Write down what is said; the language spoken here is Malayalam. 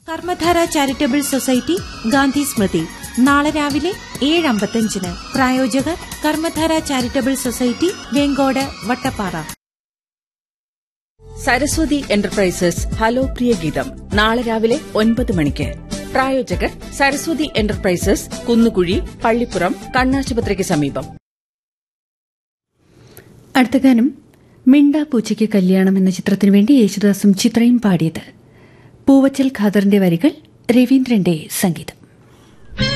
കർമ്മധാര ചാരിറ്റബിൾ സൊസൈറ്റി ഗാന്ധി സ്മൃതി നാളെ രാവിലെ ഏഴ് അമ്പത്തഞ്ചിന് പ്രായോജകർ Karmadhara charitable society Venkode Vattappara Saraswathi enterprises hello പ്രിയ ഗീതം നാളെ രാവിലെ ഒൻപത് മണിക്ക് പ്രായോജകർ സരസ്വതി എന്റർപ്രൈസസ് കുന്നുകുഴി പള്ളിപ്പുറം കണ്ണാശുപത്രിക്ക് സമീപം അടുത്ത ഗാനം മിണ്ട പൂച്ചയ്ക്ക് കല്യാണം എന്ന ചിത്രത്തിനു വേണ്ടി യേശുദാസും ചിത്രയും പാടിയത് പൂവച്ചൽ ഖാദറിന്റെ വരികൾ രവീന്ദ്രന്റെ സംഗീതം